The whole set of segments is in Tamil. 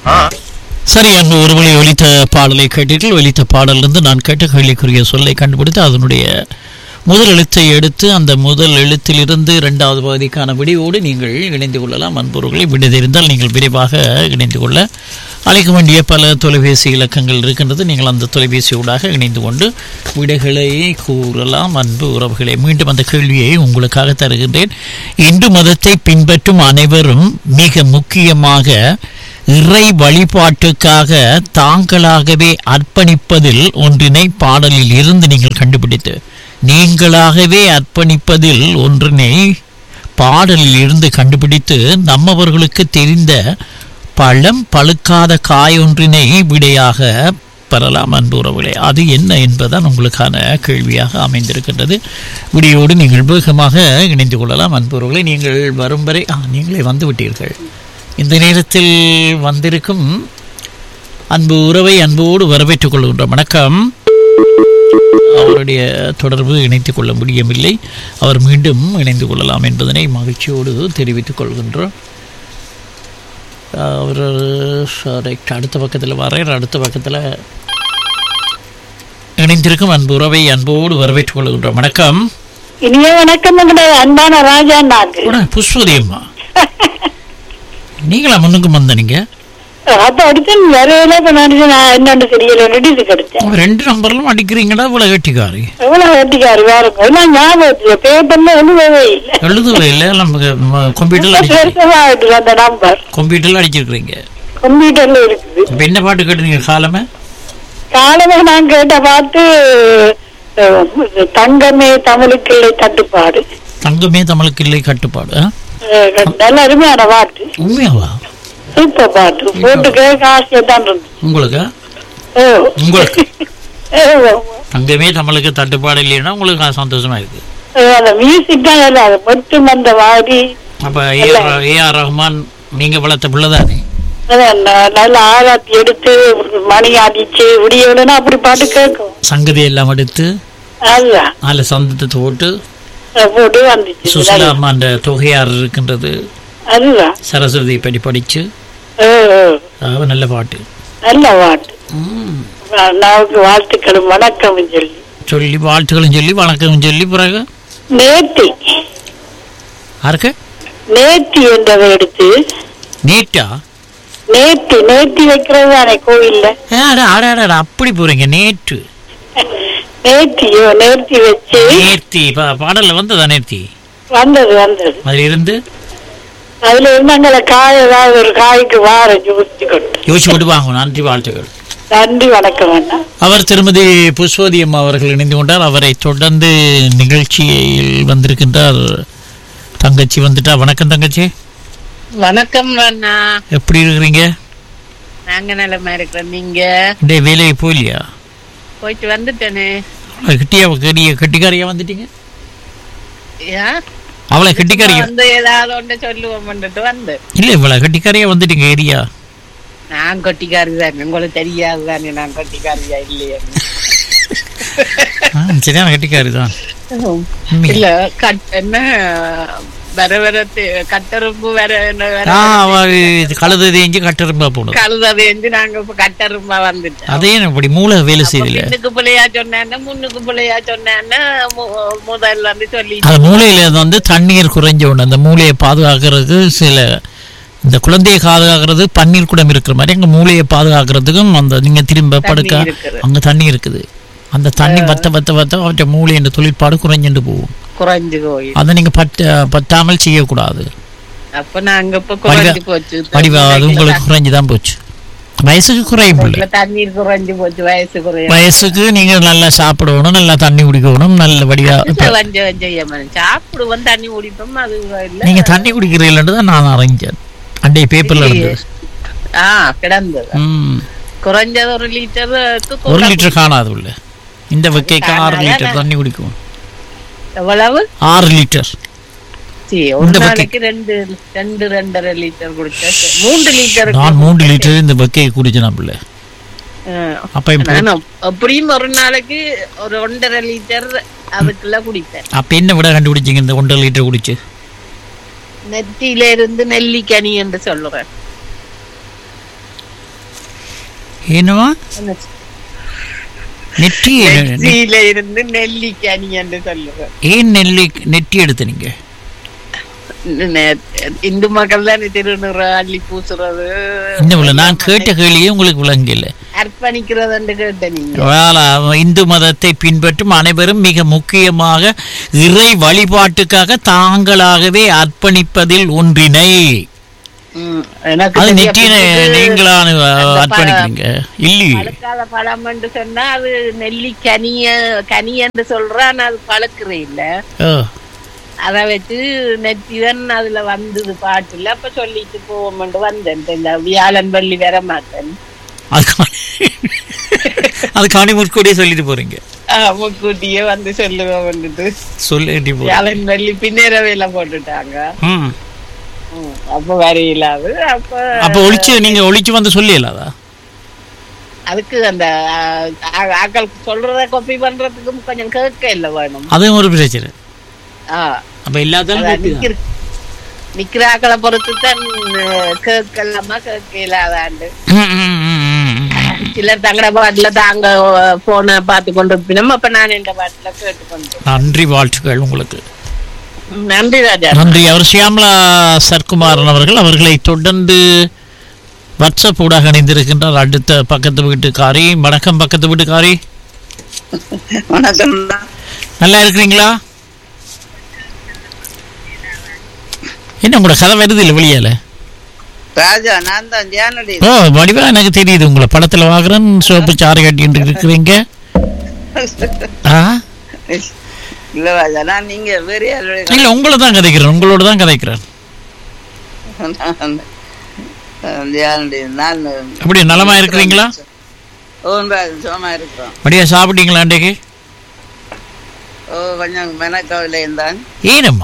சரி அங்கு ஒருவரை ஒலித்த பாடலை கேட்டீர்கள் ஒலித்த பாடலிருந்து நான் கேட்ட கேள்விக்குரிய சொல்லை கண்டுபிடித்து அதனுடைய முதல் எழுத்தை எடுத்து அந்த முதல் எழுத்திலிருந்து இரண்டாவது பகுதிக்கான விடிவோடு நீங்கள் இணைந்து கொள்ளலாம் அன்புறவர்களை விடை தெரிந்தால் நீங்கள் விரைவாக இணைந்து கொள்ள அழைக்க வேண்டிய பல தொலைபேசி இலக்கங்கள் இருக்கின்றது நீங்கள் அந்த தொலைபேசியூடாக இணைந்து கொண்டு விடைகளை கூறலாம் அன்பு உறவுகளை மீண்டும் அந்த கேள்வியை உங்களுக்காக தருகின்றேன் இந்து மதத்தை பின்பற்றும் அனைவரும் மிக முக்கியமாக இறை வழிபாட்டுக்காக தாங்களாகவே அர்ப்பணிப்பதில் ஒன்றினை பாடலில் இருந்து நீங்கள் கண்டுபிடித்து நீங்களாகவே அர்ப்பணிப்பதில் ஒன்றினை பாடலில் இருந்து கண்டுபிடித்து நம்மவர்களுக்கு தெரிந்த பழம் பழுக்காத காய் ஒன்றினை விடையாக பெறலாம் அன்புறவுகளே அது என்ன என்பதுதான் உங்களுக்கான கேள்வியாக அமைந்திருக்கின்றது விடியோடு நீங்கள் வேகமாக இணைந்து கொள்ளலாம் அன்புறவுகளை நீங்கள் வரும் வரை ஆ, நீங்களே வந்து விட்டீர்கள் இந்த நேரத்தில் வந்திருக்கும் அன்பு உறவை அன்போடு வரவேற்றுக் கொள்கின்றோம் வணக்கம் அவருடைய தொடர்பு இணைத்துக் கொள்ள முடியவில்லை அவர் மீண்டும் இணைந்து கொள்ளலாம் என்பதனை மகிழ்ச்சியோடு தெரிவித்துக் கொள்கின்றோம் அவர் ரைட் அடுத்த பக்கத்தில் வரையற அடுத்த பக்கத்தில் இணைந்திருக்கும் அன்பு உறவை அன்போடு வரவேற்றுக் கொள்கின்றோம் வணக்கம் இனிய வணக்கம் எங்களுடைய அன்பான ராஜா நாக்கு கூட புஷ்பதி அம்மா நீங்களா முன்னுக்கு வந்த நீங்க அப்ப அடுத்து வரையில இப்ப நினைச்சு நான் என்னன்னு தெரியல நடிச்சு கிடைச்சேன் ரெண்டு நம்பர்லும் அடிக்கிறீங்களா இவ்வளவு கட்டிக்காரி எவ்வளவு வெட்டிக்காரு வேற எல்லாம் ஞாபகம் பேப்பர்ல எழுதவே இல்லை எழுதுவே இல்லை நம்ம கம்ப்யூட்டர்ல அடிச்சு பெருசா ஆயிட்டு அந்த நம்பர் கம்ப்யூட்டர்ல அடிச்சிருக்கிறீங்க கம்ப்யூட்டர்ல இருக்குது இப்ப என்ன பாட்டு கேட்டீங்க காலமே காலமே நான் கேட்ட பார்த்து அஹ், தங்கமே தமிழுக்கு இல்லை தட்டுப்பாடு தங்கமே தமிழுக்கு இல்லை கட்டுப்பாடு ஆ? அஹ், நல்ல அருமையான பாட்டு உண்மையாவா சூப்பர் பாட்டு போட்டு கேட்க ஆசையா தான் இருந்துச்சு உங்களுக்கு ஓ. உங்களுக்கு ஓ. தங்கமே தமிழுக்கு தட்டுப்பாடு இல்லைன்னா உங்களுக்கு அது சந்தோஷமா இருக்கு அஹ், அந்த மியூசிக் தான் நல்லா அது மட்டும் அந்த மாதிரி அப்ப A R A R Rahman நீங்க வளர்த்த பிள்ளைதானே அதான் ந- நல்ல ஆராத்தி எடுத்து மணி அடிச்சு விடியவுடனே அப்படி பாட்டு கேட்கும் சங்கதி எல்லாம் எடுத்து அதுதான் அதில் சொந்தத்தை போட்டு அஹ் போட்டு வந்துச்சு சுசிலா அம்மாண்ட தொகையார் இருக்கின்றது அதுதான் சரஸ்வதி படி படிச்சு ஓ, ஓ. அது நல்ல பாட்டு நல்ல பாட்டு ம். நாவுக்கு வாழ்த்துக்களும் வணக்கம் சொல்லி சொல்லி வாழ்த்துக்களும் சொல்லி வணக்கம் சொல்லி பிறகு நேத்தி யாருக்கு நேத்தி என்றதை எடுத்து நீட்டா நேத்தி நேத்தி வைக்கிறது தானே கோயில்ல அட அட அட, அட, அப்படி போறீங்க நேற்று நேத்தியோ நேர்த்தி வச்சு நேர்த்தி பா- பாடல்ல வந்ததா நேர்த்தி வந்தது வந்தது அதுல இருந்து அதுல இருந்து அங்கே காய் ஏதாவது ஒரு காய்க்கு வார ஜூசி கொண்டு யோசிச்சு கொண்டு வாங்க நன்றி வாழ்த்துக்கள் நன்றி வணக்கம் அண்ணா அவர் திருமதி புஷ்பவதி அம்மா அவர்கள் இணைந்து கொண்டார் அவரை தொடர்ந்து நிகழ்ச்சியில் வந்திருக்கின்றார் தங்கச்சி வந்துட்டா வணக்கம் தங்கச்சி வணக்கம் அண்ணா எப்படி இருக்கிறீங்க நாங்க நிலைமை இருக்கிறோம் நீங்க டே வேலையை போகலையா போயிட்டு வந்துட்டேனே அவளை கட்டியா கட்டிய கட்டிக்காரியா வந்துட்டீங்க ஏன்? அவளை கட்டிக்காரியா வந்து ஏதாவது ஒன்று சொல்லுவோம்ன்னுட்டு வந்து இல்ல இவ்வளவு கட்டிக்காரியா வந்துட்டீங்க ஏரியா நான் கொட்டிக்காரி தானே உங்களுக்கு தெரியாது தானே நான் கொட்டிக்காரியா இல்லையே ஆ, சரியான கட்டிக்காரி தான் உண்மையா? இல்ல கட் என்ன வர வர தெ- கட்டெரும்பு வர என்ன வர ஆ அவ இது கழுது தேஞ்சு கட்டரும்பா போடும் கழுததை எஞ்சி நாங்க இப்ப கட்டெரும்பா வந்துட்டோம் அதே இப்படி மூளை வேலை செய்யல முன்னுக்கு பிள்ளையா சொன்னேன்னா முன்னுக்கு பிள்ளையா சொன்னேன்னா மு- முதல்ல இருந்து சொல்லி அந்த மூளையில வந்து தண்ணீர் குறைஞ்ச உடனே அந்த மூளையை பாதுகாக்கிறதுக்கு சில இந்த குழந்தையை பாதுகாக்கிறது பன்னீர் குடம் இருக்கிற மாதிரி அங்க மூளையை பாதுகாக்கிறதுக்கும் அந்த நீங்க திரும்ப படுக்க இருக்குது. அங்க தண்ணி இருக்குது அந்த தண்ணி வத்த வத்த வத்த அவற்றை மூளை என்ற தொழிற்பாடு குறைஞ்சுட்டு போகும் குறைஞ்சு போய் அதை நீங்க பட்ட பத்தாமல் செய்யக்கூடாது அப்ப நாங்க இப்ப குறைஞ்சு போச்சு வடிவா அது உங்களுக்கு குறைஞ்சுதான் போச்சு வயசுக்கு குறையும் பிள்ளை இல்ல, தண்ணீர் குறைஞ்சு போச்சு வயசு குறையும் வயசுக்கு நீங்க நல்லா சாப்பிடணும் நல்லா தண்ணி குடிக்கணும் நல்ல வடிவா இப்ப வஞ்ச வஞ்ச சாப்பிடுவோம் தண்ணி குடிப்போம் அது இல்ல நீங்க தண்ணி குடிக்கிறீங்கன்னு தான் நான் அறிஞ்சேன் அண்டை பேப்பர்ல இருந்தது ஆ கிடந்தது ம் குறைஞ்சது ஒரு லிட்டருக்கு ஒரு லிட்டர் காணாது உள்ள இந்த வெக்கைக்கு ஆறு லிட்டர் தண்ணி குடிக்கும் எவ்வளவு ஆறு லிட்டர் சரி, ஒரு இந்த நாளைக்கு ரெண்டு ரெண்டு ரெண்டரை லிட்டர் குடிச்சா சரி. மூன்று லிட்டர் நான் மூன்று லிட்டர் இந்த வெக்கையை குடிச்சேன் பிள்ளை அப்ப இப்போ நானும் அப்படியும் ஒரு நாளைக்கு ஒரு ஒன்றரை லிட்டர் அதுக்குள்ள குடிப்பேன் அப்ப என்ன விட கண்டுபிடிச்சீங்க இந்த ஒன்றரை லிட்டர் குடிச்சு நெத்தியில இருந்து நெல்லிக்கனி என்று சொல்லுறேன் என்னவா நெற்றி நெற்றியில இருந்து நெல்லிக்கனி என்று சொல்லுவேன் ஏன் நெல்லி நெட்டி எடுத்த நீங்க நெ- இந்து மக்கள் தான் திருநூறு அள்ளி பூசுறது இன்னும் இல்லை நான் கேட்ட கேள்வியே உங்களுக்கு விளங்கல அர்ப்பணிக்கிறதுன்னு கேட்ட நீங்க வேளா, இந்து மதத்தை பின்பற்றும் அனைவரும் மிக முக்கியமாக இறை வழிபாட்டுக்காக தாங்களாகவே அர்ப்பணிப்பதில் ஒன்றினை ம், எனக்கு அது தெரிய நெற்றின போகுது. நீங்களான அந்த ப- அர்ப்பணிக்கிறீங்க இல்லையே பழுக்காத பழம் என்று சொன்னா அது நெல்லி கனிய கனி என்று சொல்றான் அது பழுக்கிற இல்ல ஓ, அத வச்சு நெத்திதான் அதுல வந்தது பாட்டுல அப்ப சொல்லிட்டு போவோம் வந்தேன் இந்த வியாழன் வள்ளி வர மாட்டேன் அது காணி அது காணி முற்கூடியே சொல்லிட்டு போறீங்க முக்கூட்டியே வந்து சொல்லுவோம் வந்துட்டு சொல்லிட்டு போறீங்க வியாழன் வள்ளி பின்னேரவையில போட்டுட்டாங்க ம். ம், அப்ப வரையில அது அப்ப அப்ப ஒளிச்சு நீங்க ஒளிச்சு வந்து சொல்லிடலாதா அதுக்கு அந்த ஆ, ஆக்கள் சொல்றத காப்பி பண்றதுக்கும் கொஞ்சம் கேட்க இல்ல வேணும் அதுவும் ஒரு பிரச்சனை ஆ அப்ப எல்லாத்தாலும் அதான் கேக்குதா? நிக்கிற- நிக்கிற ஆக்களை பொறுத்து தான் கேட்கலாமா கேட்க இல்லாதாண்டு ம், ம், ம், ம், ம். சிலர் தங்கட பாட்டுல தாங்க போன பார்த்து கொண்டு இருப்பினோம் அப்ப நான் இந்த பாட்டுல கேட்டு கொண்டு நன்றி வாழ்த்துக்கள் உங்களுக்கு நன்றி ராஜா நன்றி அவர் சியாமலா சர்க்குமாரன் அவர்கள் அவர்களை தொடர்ந்து வாட்ஸ்அப் ஊடாக இணைந்திருக்கின்றார் அடுத்த பக்கத்து வீட்டுக்காரி வணக்கம் பக்கத்து வீட்டுக்காரி வணக்கம் நல்லா இருக்கிறீங்களா என்ன உங்களோட கதை வருது இல்லை வெளியால ராஜா நான் தான் ஜானடி ஓ வடிவா எனக்கு தெரியுது உங்களை படத்துல வாங்குறேன் சோப்பு சாறு கட்டிட்டு இருக்கிறீங்க ஆ இல்ல ராஜா நான் நீங்க வேற யாருடைய இல்ல உங்களை தான் கதைக்கிறேன் உங்களோட தான் கதைக்கிறேன் ஜானடி நான் அப்படி நலமா இருக்கிறீங்களா ஓ ராஜா சுகமா இருக்கிறோம் வடிவா சாப்பிட்டீங்களா அன்றைக்கு ஓ கொஞ்சம் மெனக்கவலை தான் ஏனம்மா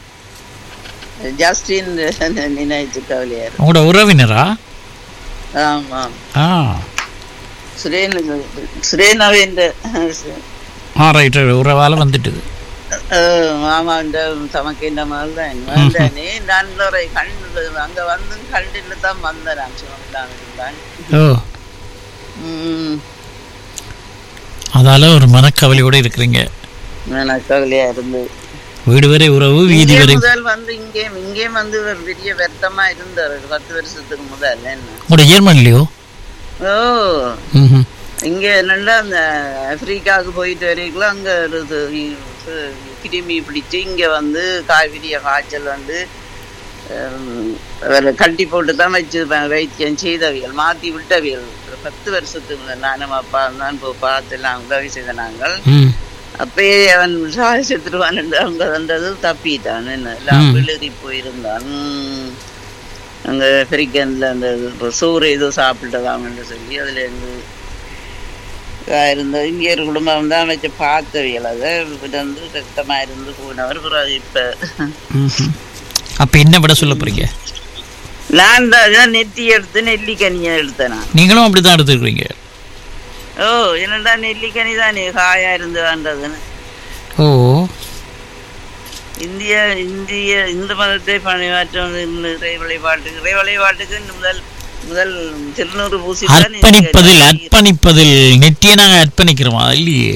ஜஸ்டின் நினைச்சு கவலையா இருக்கு உங்களோட உறவினரா ஆமாம் ஆ சுரேன் சுரேனவின் ஆ ரைட் உறவால வந்துட்டுது மாமா இந்த தமக்கு இந்த மாதிரி தான் வந்தேனே நான் ஒரு கண்டு அங்க வந்து கண்டில தான் வந்தேன் நான் சுமந்தான் இருந்தான் ஓ ம் அதால ஒரு மனக்கவலையோட இருக்கிறீங்க மெனக்கவலையா இருந்தது வீடு வரை உறவு வீதி இங்கே வரை முதல் வந்து இங்கே இங்கே வந்து ஒரு பெரிய வருத்தமா இருந்தார் ஒரு பத்து வருஷத்துக்கு முதல் என்ன உங்களோட ஜெர்மன்லையோ ஓ ம் இங்க என்னன்னா அந்த ஆப்பிரிக்காவுக்கு போயிட்டு வரைக்கும் அங்க ஒரு இது, இது, கிருமி பிடிச்சு இங்க வந்து காவிரிய காய்ச்சல் வந்து ஹம், அவரை கட்டி போட்டு தான் வச்சு வ- வைத்தியம் செய்தவியல் மாத்தி விட்டவியல் ஒரு பத்து வருஷத்துக்கு முதல் நானும் அப்பா தான் போய் பார்த்து எல்லாம் உதவி செய்த நாங்கள் ம் அப்பயே அவன் சாய் செத்துருவான் என்று அங்க வந்தது தப்பிட்டான் என்ன எல்லாம் விழுறி போயிருந்தான் உம். அங்க பெரிக்கன்ல அந்த இது சோறு ஏதோ சாப்பிட்டதாம் என்று சொல்லி அதுல இருந்து இருந்த இங்கே ஒரு குடும்பம் தான் வச்சு பார்த்தவியல் அதை வந்து ரத்தமா இருந்து போனவர் பிறகு இப்ப ம்ஹும். அப்ப என்ன விட சொல்ல போறீங்க நான் தான் அதான் நெத்தி எடுத்து நெல்லிக்கனியை எடுத்தேன் நான் நீங்களும் அப்படிதான் எடுத்துக்கிறீங்க ஓ என்னடா நெல்லிக்கனி தானே காயா இருந்து வேண்டதுன்னு ஓ இந்திய இந்திய இந்து மதத்தை பணியாற்றும் இறை வழிபாட்டுக்கு இறை வழிபாட்டுக்கு இந்த முதல் முதல் திருநூறு பூசி தான் அர்ப்பணிப்பதில் அர்ப்பணிப்பதில் நெட்டியை நாங்க அர்ப்பணிக்கிறோமா இல்லையே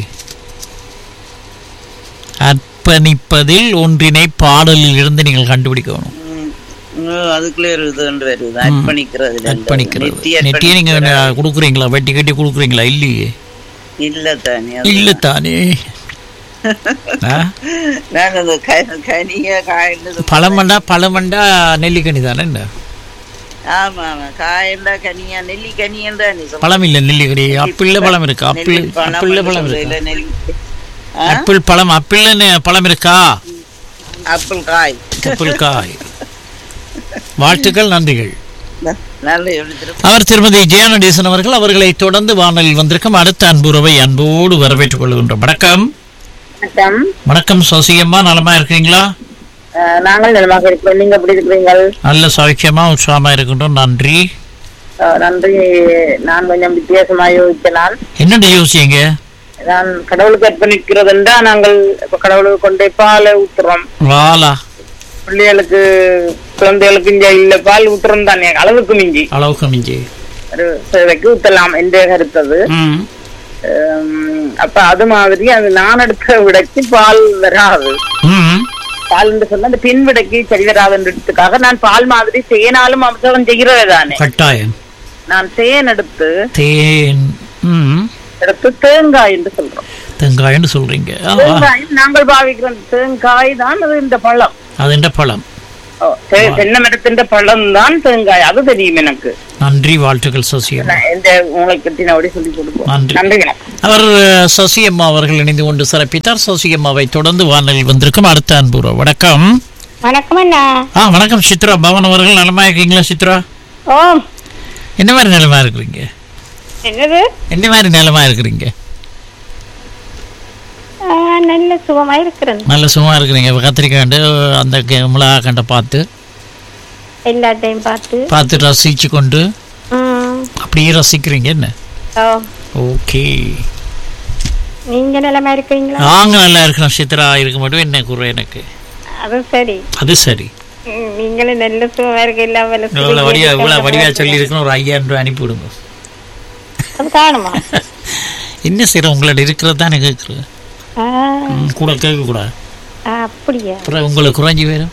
அர்ப்பணிப்பதில் ஒன்றினை பாடலில் இருந்து நீங்கள் கண்டுபிடிக்கணும் ம், ம், அதுக்குள்ளே ஒரு இது ஒன்று வருது அர்ப்பணிக்கிறது அர்ப்பணிக்கிறது நெட்டியை நீங்க கொடுக்குறீங்களா வெட்டி கட்டி கொடுக்குறீங்களா இல்லையே இல்ல தானே இல்ல தானே ஆ? நான் அந்த க- கனிய காய்ந்தது பழமண்டா பழமண்டா நெல்லிக்கனி தானே என்ன ஆமா ஆமா காயண்டா கனியா நெல்லி கனியண்டா நீ சொல்ற. பழம் இல்ல நெல்லிக்கனி அப்பிள்ல பழம் இருக்கா அப்பிள் நெல்லி பழம் அப்பிள்ல என்று பழம் சொல்ற, இருக்கா இல்ல நெல்லி ஆ? அப்பிள் பழம் அப்பிள்னு பழம் இருக்கா ஆப்பிள் காய் அப்பிள் காய் வாழ்த்துக்கள் நன்றிகள் ந- நல்ல எடுத்துட்டு அவர் திருமதி ஜெயநடேசன் அவர்கள் அவர்களை தொடர்ந்து வானலில் வந்திருக்கும் அடுத்த அன்புறவை அன்போடு வரவேற்றுக் கொள்கின்றோம் வணக்கம் வணக்கம் வணக்கம் சசியம்மா நலமா இருக்கீங்களா அஹ், நாங்கள் நலமாக இருக்கிறோம் நீங்க எப்படி இருக்கிறீங்கள் நல்ல சௌக்கியமா உற்சாகமா இருக்கின்றோம் நன்றி அஹ், நன்றி நான் கொஞ்சம் வித்தியாசமா யோசிச்ச நான் என்னென்ன யோசிங்க நான் கடவுளுக்கு அர்ப்பணிக்கிறதுண்டா நாங்கள் இப்ப கடவுளுக்கு கொண்டே பாலை ஊத்துறோம் வாலா பிள்ளைகளுக்கு குழந்தைகளுக்கு இங்க இல்ல பால் ஊத்துறோம் தானே அளவுக்கு மிஞ்சி அளவுக்கு மிஞ்சி ஒரு சேவைக்கு ஊத்தலாம் என்ற கருத்தது ம் ஹம், அப்ப அது மாதிரி அது நான் எடுத்த விடைக்கு பால் வராது ம் பால் என்று சொன்னா அந்த பின் விடைக்கு சரி வராதுன்றதுக்காக நான் பால் மாதிரி தேனாலும் அம்சம் செய்கிறவே தானே கட்டாயம் நான் தேன் எடுத்து தேன் ம் எடுத்து தேங்காய் என்று சொல்றோம் தேங்காய்னு சொல்றீங்க ஆ, ஆ. தேங்காய் நாங்கள் பாவிக்கிற தேங்காய் தான் அது இந்த பழம் அது என்ற பழம் ஓ, தே- தென்னை மரத்தின் பழம் தான் தேங்காய் அது தெரியும் எனக்கு நன்றி வாழ்த்துக்கள் சசியம் நான் எந்த உங்களை பற்றி நான் அப்படி சொல்லி கொடுப்போம் நன்றி. நன்றி வணக்கம் அவர் அஹ், சசியம்மா அவர்கள் இணைந்து கொண்டு சிறப்பித்தார் சசியம்மாவை தொடர்ந்து வானலில் வந்திருக்கும் அடுத்த அன்புறவு வணக்கம் வணக்கம் அண்ணா ஆ வணக்கம் சித்ரா பவன் அவர்கள் நலமா இருக்கீங்களா சித்ரா ஓ என்ன மாதிரி நிலமா இருக்கிறீங்க என்னது என்ன மாதிரி நிலமா இருக்கிறீங்க ஆ, நல்ல சுகமா இருக்கிறது நல்ல சும்மா இருக்கிறீங்க இப்ப கத்திரிக்காய் கண்டு அந்த கே- மிளகா கண்டை பார்த்து எல்லாத்தையும் பார்த்து பார்த்து ரசிச்சு கொண்டு ம், அப்படியே ரசிக்கிறீங்க என்ன ஓ ஓகே நீங்க நிலைமை இருக்கிறீங்களா நாங்க நல்லா இருக்கிறோம் சித்ரா இருக்க மட்டும் என்ன குறை எனக்கு அது சரி அது சரி ம், நீங்களும் நல்ல சுகமா இருக்க இல்லாம இவ்வளோ வடிவா இவ்வளோ வடிவா சொல்லியிருக்கணும் ஒரு ஐயாயிரம் ரூபாய் அனுப்பி விடுங்க அது காணுமா என்ன செய்யற உங்களோட இருக்கிறது தான் எனக்கு கேட்குறது ஆ, கூட கேட்கக்கூடாது ஆ, அப்படியா அப்புறம் உங்களுக்கு குறைஞ்சி வேணும்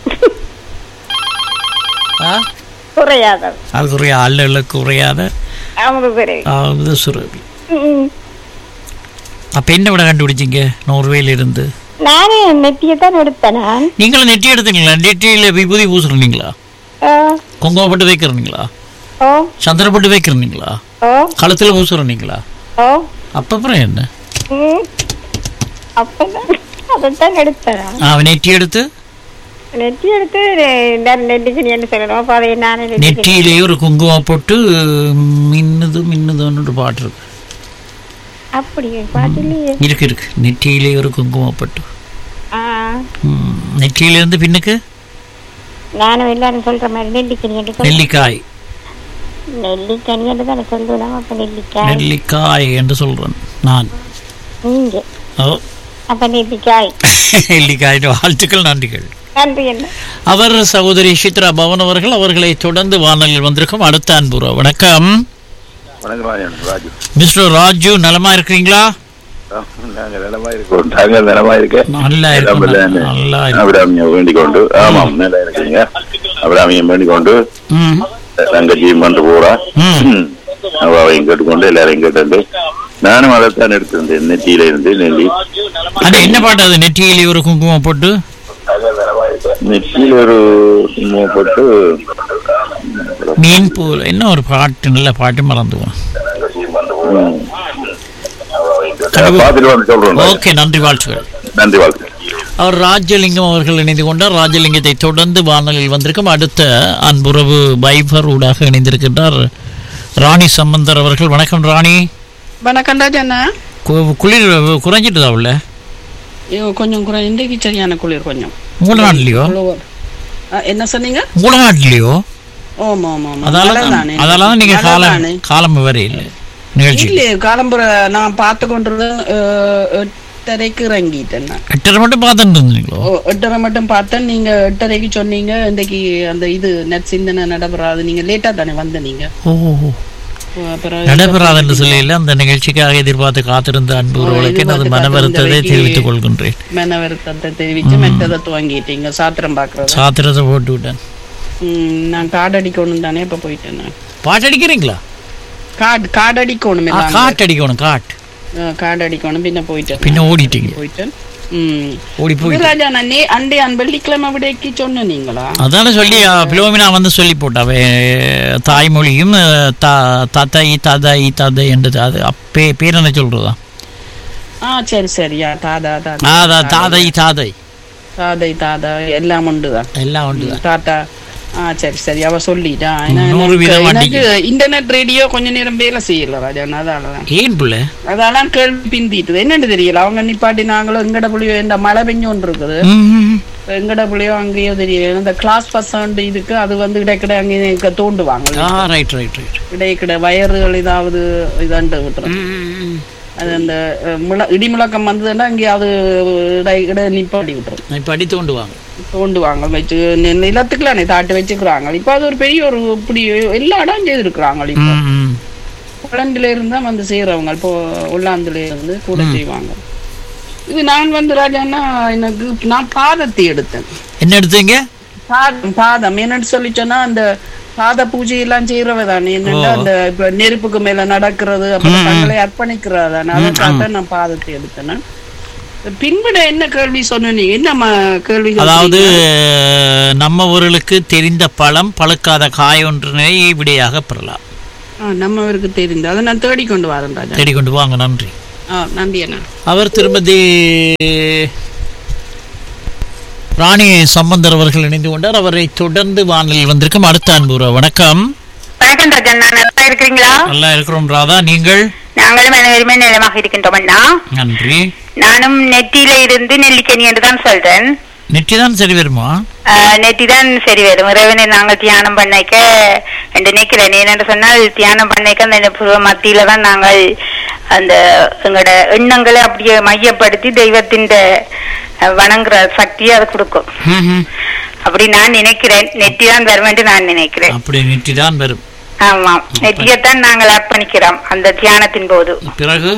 ஆ குறையாத அது குறைய அல்ல குறையாத அவங்க சரி அது சுரபி ம், அப்போ என்ன விட கண்டுபிடிச்சிங்க நோர்வேல இருந்து நானே நெத்தியை தான் எடுத்தேன் நான் நீங்களும் நெட்டி எடுத்துங்களா நெட்டியில் விபூதி பூசுறீங்களா ஆ, குங்குமப்பட்டு வைக்கிறீங்களா ஓ சந்திரப்பட்டு வைக்கிறீங்களா ஓ கழுத்தில் பூசுறீங்களா ஓ அப்போ அப்புறம் என்ன ம். அப்பதான் அதைத்தான் எடுத்தேன் நான். அவன் நெட்டி எடுத்து நெத்தி எடுத்து எல்லாரும் நெல்லிக்கணி என்ன சொல்லணும் அப்போ அதை நானே நெல்லிக்கணி நெற்றியிலே ஒரு குங்குமம் போட்டு மின்னுது மின்னுதுன்னு ஒரு பாட்டு இருக்கு அப்படி பாட்டு இல்லையே இருக்கு இருக்கு நெற்றியிலே ஒரு குங்குமம் போட்டு ஆ, ம், நெற்றியிலிருந்து பின்னுக்கு நானும் எல்லாரும் சொல்ற மாதிரி நெல்லிக்கணி என்று சொல்ல நெல்லிக்காய் நெல்லிக்கணி என்று தானே சொல்லுவோம் அப்ப நெல்லிக்காய் நெல்லிக்காய் என்று சொல்றேன் நான் நீங்க ஓ அப்ப நெல்லிக்காய் நெல்லிக்காய் வாழ்த்துக்கள் நன்றிகள் நன்றி என்ன அவர் சகோதரி சித்ரா பவன் அவர்கள் அவர்களை தொடர்ந்து வானலில் வந்திருக்கும் அடுத்த அன்புறா வணக்கம் வணக்கம் ராஜன் ராஜு மிஸ்டர் ராஜு நலமா இருக்கிறீங்களா நாங்க நலமா இருக்கோம் நாங்க நலமா இருக்க நல்லா இருக்கும் நல்லா இருக்கும் அபிராமியை வேண்டிக் கொண்டு ஆமாம் நல்லா இருக்கீங்க அபிராமியை வேண்டிக் கொண்டு ம் தங்கச்சியும் வந்து போறா ம். அவாவையும் கேட்டுக்கொண்டு எல்லாரையும் கேட்டு நானும் அதைத்தான் எடுத்திருந்தேன் நெத்தியில இருந்து நெல்லி அது என்ன பாட்டு அது நெற்றியிலே ஒரு குங்குமம் போட்டு நெத்தியில் ஒரு குங்குமம் போட்டு மீன் பூ என்ன ஒரு பாட்டு நல்ல பாட்டு மறந்துவோம் ம். பார்த்துட்டு வந்து சொல்றேன் ராஜன். ஓகே நன்றி வாழ்த்துக்கள் நன்றி வாழ்க்கை அவர் ராஜலிங்கம் அவர்கள் இணைந்து கொண்டார் ராஜலிங்கத்தை தொடர்ந்து வானலில் வந்திருக்கும் அடுத்த அன்புறவு பைபர் ஊடாக இணைந்திருக்கின்றார் ராணி சம்பந்தர் அவர்கள் வணக்கம் ராணி வணக்கம் ராஜண்ணா கு- குளிர் குறைஞ்சிட்டுதா உள்ள ஐயோ, கொஞ்சம் குறை இன்றைக்கு சரியான குளிர் கொஞ்சம் உங்கள நாட்டிலையோ உழவர். ஆ, என்ன சொன்னீங்க உங்கள நாட்டிலையோ ஆமா ஆமா ஆமா அதால மழை தானே. அதால தான் நீங்க மழை காலம் தானே. காலம் வரை இல்லை நிகழ்ச்சி இல்லையே காலம்புற நான் பார்த்து கொண்டிருந்த எட்டரைக்கு இறங்கிட்டேன் நான். எட்டரை மட்டும் பார்த்துட்டு இருந்தீங்களோ ஓ எட்டரை மட்டும் பார்த்தேன் நீங்க எட்டரைக்கு சொன்னீங்க இன்றைக்கு அந்த இது நெட் சிந்தனை நடைபெறாது நீங்க லேட்டா தானே வந்த நீங்க ஓ ஓ, ஓ. ஓ, அப்புறம் நடைபெறாது என்று சொல்லையில் அந்த நிகழ்ச்சிக்காக எதிர்பார்த்து காத்திருந்த அன்புறவர்களுக்கு எனது எதிர்பார்த்து மன வருத்தத்தை காத்திருந்தவைக்கு- தெரிவித்துக் கொள்கின்றேன் மன வருத்தத்தை தெரிவிச்சு மெட்டதை துவங்கிட்டீங்க சாத்திரம் பாக்குறது சாத்திரத்தை போட்டு விட்டேன் ம், நான் கார்டு அடிக்கணும் தானே இப்ப போயிட்டேன் நான் பாட்டு அடிக்கிறீங்களா கார்டு கார்டு அடிக்கணும் ஆ, எல்லாம் காட்டு அடிக்கணும் காட்டு கார்டு அடிக்கணும் பின்ன போயிட்டேன் பின்ன ஓடிட்டீங்க போயிட்டேன் ம் ஓடி போய் ராஜா நான் நே அண்டே அன் வெள்ளிக்கிழமை விடைக்கு சொன்னீங்களா அதான சொல்லி பிலோமினா வந்து சொல்லி போட்டாவே தாய்மொழியும் அஹ், தா- தாத்தாய் தாதாய் தாதை என்றது அது அப்பே பேர் என்ன சொல்றதா ஆ சரி சரியா தாதா தாதா அதான் தாதை தாதை தாதை தாதா எல்லாம் உண்டுதான் எல்லாம் உண்டு தாத்தா ஆ சரி சரி அவ சொல்லிட்டா நூறு வீதம் எனக்கு இன்டர்நெட் ரேடியோ கொஞ்ச நேரம் வேலை செய்யல ராஜா அதாலதான் ஏன் புள்ள அதெல்லாம் கேள்வி பிந்திட்டுது என்னன்னு தெரியல அவங்க நிப்பாட்டி நாங்களும் எங்கட புள்ளியோ இந்த மழை பெஞ்சு ஒன்று இருக்குது ம், எங்கட புள்ளியோ அங்கேயோ தெரியல இந்த கிளாஸ் பர்சன்ட் இதுக்கு அது வந்து இடைக்கிட அங்கே தோண்டுவாங்க ஆ ரைட் ரைட் ரைட் இடைக்கிட வயறுகள் ஏதாவது இதாண்டு விட்டுரும் அது அந்த அஹ், முழ- இடி முழக்கம் வந்ததுன்னா இங்கே அது இட இட நிப்பாட்டி விட்டுரும் இப்ப அடித்து கொண்டு வாங்க கொண்டு வாங்க வச்சு நி- நிலத்துக்குலாம் தாட்டு வச்சுக்கிறாங்க இப்போ அது ஒரு பெரிய ஒரு இப்படி எல்லா இடம் செய்திருக்கிறாங்க இப்போ ம், ம். போலந்துல இருந்தா வந்து செய்யறவங்க இப்போ உள்ளாந்துல இருந்து கூட செய்வாங்க இது நான் வந்து ராஜான்னா எனக்கு நான் பாதத்தை எடுத்தேன் என்ன எடுத்தீங்க பாதம் பாதம் என்னன்னு சொல்லி சொன்னா அந்த பாத பூஜை எல்லாம் செய்யறவ தானே என்னன்னா அந்த இப்ப நெருப்புக்கு மேல நடக்கிறது அப்புறம் தங்களை அர்ப்பணிக்கிறது தானே அதற்காக நான் பாதத்தை எடுத்தேன் நான். பின்பட என்ன கேள்வி சொன்னீங்க என்ன ம- கேள்வி அதாவது நம்ம ஊர்களுக்கு தெரிந்த பழம் பழுக்காத காய் ஒன்றினை விடையாக பெறலாம் ஆ, நம்மவருக்கு தெரிந்து அதை நான் தேடிக்கொண்டு வரேன் ராஜா தேடிக்கொண்டு வாங்க நன்றி ஆ நன்றி அண்ணா அவர் திருமதி ராணி சம்பந்தர் அவர்கள் இணைந்து கொண்டார் அவரை தொடர்ந்து வானலில் வந்திருக்கும் அடுத்த அன்புற வணக்கம் வணக்கம் ராஜன் நான் நல்லா இருக்கிறீங்களா நல்லா இருக்கிறோம் ராதா நீங்கள் நாங்களும் அனைவருமே நிலமாக இருக்கின்றோம் அண்ணா நன்றி நானும் நெத்தியில இருந்து நெல்லிக்கனி என்று தான் சொல்றேன் நெற்றிதான் சரி வருமா ஆஹ் நெத்தி தான் சரி வரும் இறைவனை நாங்கள் தியானம் பண்ணைக்க என்று நினைக்கிறேன் ஏனென்று சொன்னால் தியானம் பண்ணைக்க அந்த புருவ மத்தியில தான் நாங்கள் அந்த எங்களோட எண்ணங்களை அப்படியே மையப்படுத்தி தெய்வத்தின் அஹ், வணங்குற சக்தியை அது கொடுக்கும் ம்ஹும். அப்படி நான் நினைக்கிறேன் நெத்தி தான் வரும் என்று நான் நினைக்கிறேன் அப்படி நெற்றிதான் வரும் ஆமாம் நெத்தியைத்தான் நாங்கள் அர்ப்பணிக்கிறோம் அந்த தியானத்தின் போது பிறகு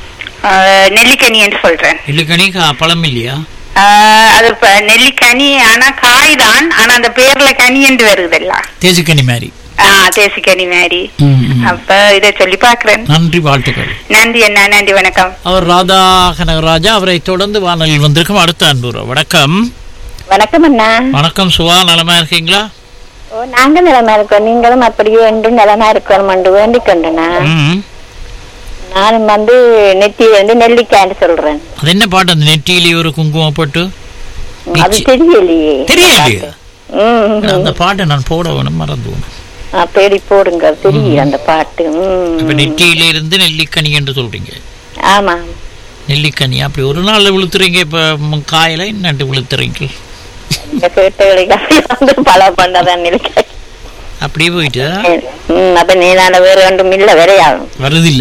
ஆஹ் நெல்லிக்கனி என்று சொல்றேன் இல்லுக்கணி கா- பழம் இல்லையா ஆஹ் அது இப்ப நெல்லிக்கனி ஆனா காய் தான் ஆனா அந்த பேர்ல கனி என்று வருதல்ல தேசிக்கனி மாதிரி ஆஹ் தேசிக்கனி மாதிரி ம், ம். அப்ப இதை சொல்லி பாக்குறேன் நன்றி வாழ்த்துக்கள் நன்றி அண்ணா நன்றி வணக்கம் அவர் ராதா கனகராஜா அவரை தொடர்ந்து வானலில் வந்திருக்கும் அடுத்த அன்புற வணக்கம் வணக்கம் அண்ணா வணக்கம் சுவா நலமா இருக்கீங்களா ஓ நாங்க நிலமா இருக்கோம் நீங்களும் அப்படியே என்றும் நிலமா இருக்கணும் என்று வேண்டிக் கொண்டேனா ம். நானும் வந்து நெத்தியில இருந்து நெல்லிக்காய்ன்னு சொல்றேன் அது என்ன பாட்டு அந்த நெற்றியிலே ஒரு குங்குமம் போட்டு அது தெரியலையே தெரியலையா ம் அந்த பாட்டை நான் போட வேணும் மறந்து போனேன். தேடி போடுங்க அது தெரியல அந்த பாட்டு இப்ப ம் நெற்றியில இருந்து நெல்லிக்கனி என்று சொல்றீங்க ஆமா நெல்லிக்கனி அப்படி ஒரு நாள் விழுத்துறீங்க இப்ப ம், காயில என்னண்டு விழுத்துறீங்க இந்த கேட்டுகளுக்கு அப்படி வந்து பல பண்ணதான் நெல்லிக்காய் அப்படியே போயிட்டு ம் அப்ப நீதான வேற ஒன்றும் இல்ல விரையாகும் வருதில்ல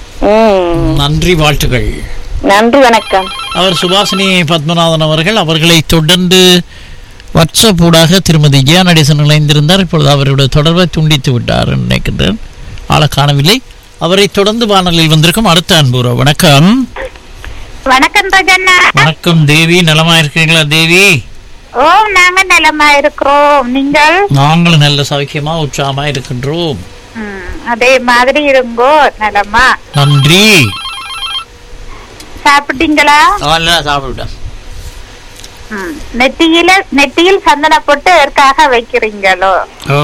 ம் நன்றி வாழ்த்துக்கள் நன்றி வணக்கம் அவர் சுபாசினி பத்மநாதன் அவர்கள் அவர்களை தொடர்ந்து வாட்ஸ்அப் ஊடாக திருமதி ஜியா நடேசன் இணைந்திருந்தார் இப்பொழுது அவருடைய தொடர்பை துண்டித்து விட்டார் என்று நினைக்கின்றேன் ஆளை காணவில்லை அவரை தொடர்ந்து வானலில் வந்திருக்கும் அடுத்த அன்புறவு வணக்கம் வணக்கம் ரஜண்ணா வணக்கம் தேவி நலமா இருக்கிறீங்களா தேவி ஓ நாங்க நலமா இருக்கிறோம் நீங்கள் நாங்களும் நல்ல சௌக்கியமா உற்சாகமா இருக்கின்றோம் ம், அதே மாதிரி இருங்கோ நலமா நன்றி சாப்பிட்டீங்களா அவெல்லாம் சாப்பிட்டேன் ம், நெத்தியில நெத்தியில் சந்தன போட்டு எதற்காக வைக்கிறீங்களோ ஓ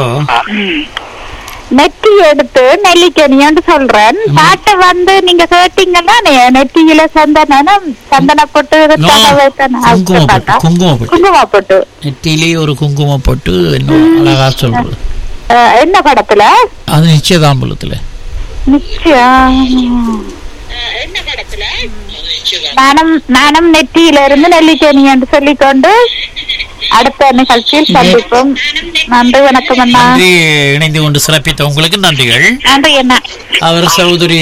நெத்தி எடுத்து நெல்லிக்கனின்னு சொல்றேன் பாட்டை வந்து நீங்க கேட்டீங்கன்னா நெ- நெத்தியில சந்தனம் சந்தன போட்டு எதற்காக வைத்தேன் குங்குமம் போட்டு குங்குமம் போட்டு குங்கும போட்டு நெத்தியிலே ஒரு குங்குமம் போட்டு என்ன அழகா சொல்றது அஹ், என்ன படத்துல அது நிச்சயதாம்பலத்துல நிச்சயம் நானும் நானும் நெத்தியில இருந்து நெல்லிக்கனி என்று சொல்லிக்கொண்டு அடுத்த நிகழ்ச்சியில் சந்திப்போம் நன்றி வணக்கம் அண்ணா நன்றி இணைந்து கொண்டு சிறப்பித்த உங்களுக்கு நன்றிகள் நன்றி அண்ணா அவர் சகோதரி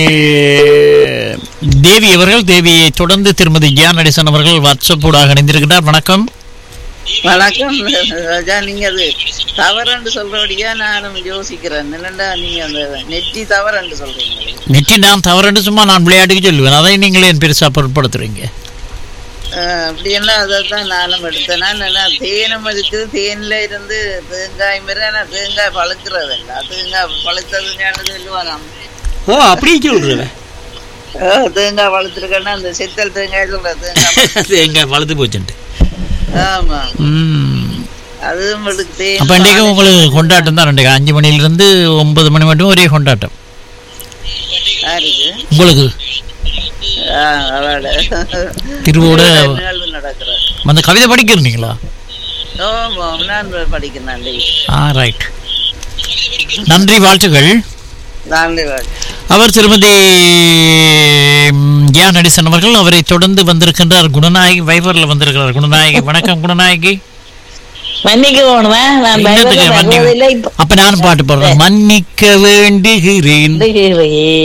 தேவி அவர்கள் தேவியை தொடர்ந்து திருமதி ஜியா நடேசன் அவர்கள் வாட்ஸ்அப் ஊடாக இணைந்திருக்கிறார் வணக்கம் வணக்கம் ராஜா நீங்க அது தவறுன்னு சொல்றபடியா நானும் யோசிக்கிறேன் என்னண்டா நீங்க அந்த நெற்றி தவறுன்னு சொல்றீங்களே நெற்றி நான் தவறுன்னு சும்மா நான் விளையாட்டுக்கு சொல்லுவேன் அதை நீங்களே ஏன் பெருசா பொருட்படுத்துறீங்க ஆஹ் அப்படி எல்லாம் அதைத்தான் நானும் எடுத்தேன் நான் என்ன தேனும் இருக்குது தேன்ல இருந்து தேங்காய் மாரி ஆனா தேங்காய் பழுக்கிறதல்ல தேங்காய் பழுத்ததுன்னு சொல்லுவாராம் ஓ அப்படியே சொல்றேன் ஆஹ் தேங்காய் பழுத்திருக்கேன்னா அந்த செத்தல் தேங்காய் சொல்ற தேங்காய் எங்க வளர்த்து போச்சுன்ட்டு ஆமா ம். அதுவும் எடுத்து அப்ப இன்றைக்கு உங்களுக்கு கொண்டாட்டம் தான் ரெண்டு அஞ்சு மணில இருந்து ஒன்பது மணி மட்டும் ஒரே கொண்டாட்டம் யாருக்கு உங்களுக்கு ஆஹ் அவட திருவோட நிகழ்வு நடக்கிறது அந்த கவிதை படிக்கிறீங்களா ஆமா நான் படிக்கிறேன் ஆ ரைட் நன்றி வாழ்த்துக்கள் நான் அவர் திருமதி ம், ஜியா நடேசன் அவர்கள் அவரை தொடர்ந்து வந்திருக்கின்றார் குணநாயகி வைபர்ல வந்திருக்கிறார் குணநாயகி வணக்கம் குணநாயகி மன்னிக்க வேணுவேன் நான் என்னத்துக்கு பயப்பட மன்னிக்க- வருவதில்லை இப்ப அப்ப நானும் பாட்டு பாடுறேன் மன்னிக்க வேண்டுகிறேன் வருகிறேன். உங்க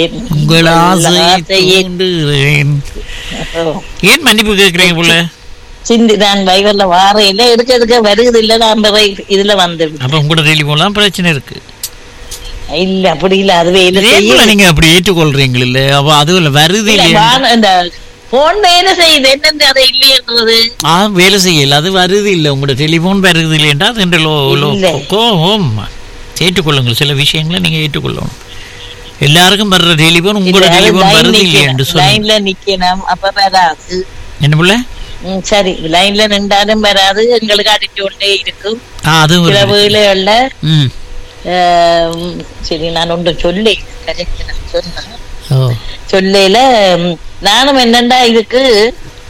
உங்கள் ஆசை ஆசையை தூண்டுகிறேன். ஓ. ஏன் மன்னிப்பு கேட்கிறீங்க போல சிந்தி நான் வைவர்ல வாரையில எடுக்க எடுக்க வருகுது இல்ல நான் வை இதுல வந்துடும் அப்ப உங்களோட டெலிஃபோன்லாம் பிரச்சனை இருக்கு இல்ல அப்படி இல்ல அதுவே இல்ல ஏன் போல செய்ய நீங்க அப்படி ஏற்றுக்கொள்றீங்க இல்ல அப்ப அது இல்ல வருது இல்ல, இல்லையா வான- இந்த போன் வேலை செய்யுது என்னன்னு அதை இல்லையன்றது ஆ வேலை செய்யல அது வருது இல்ல உங்களோட டெலிஃபோன் வருது இல்லையண்டா அது என்ற லோ லோ இல்ல. கோபம் ஏற்றுக்கொள்ளுங்கள் சில விஷயங்களை நீங்க ஏற்றுக்கொள்ளணும் எல்லாருக்கும் வர்ற டெலிஃபோன் உங்களோட டெலிஃபோன் வருது இல்லையா என்று சொல்லுங்க லைன்ல நிக்கணும் அப்ப வராது என்ன புள்ள ம், சரி லைன்ல நின்றாலும் வராது எங்களுக்கு அடிச்சு கொண்டே இருக்கும் ஆ அதுவும் சில வருது. வேலைகள்ல ம் ஆஹ், ம், சரி நான் ஒன்று சொல்லி கரெக்ட் நான் சொன்னேன் ஓ சொல்லையில ம், நானும் என்னண்டா இதுக்கு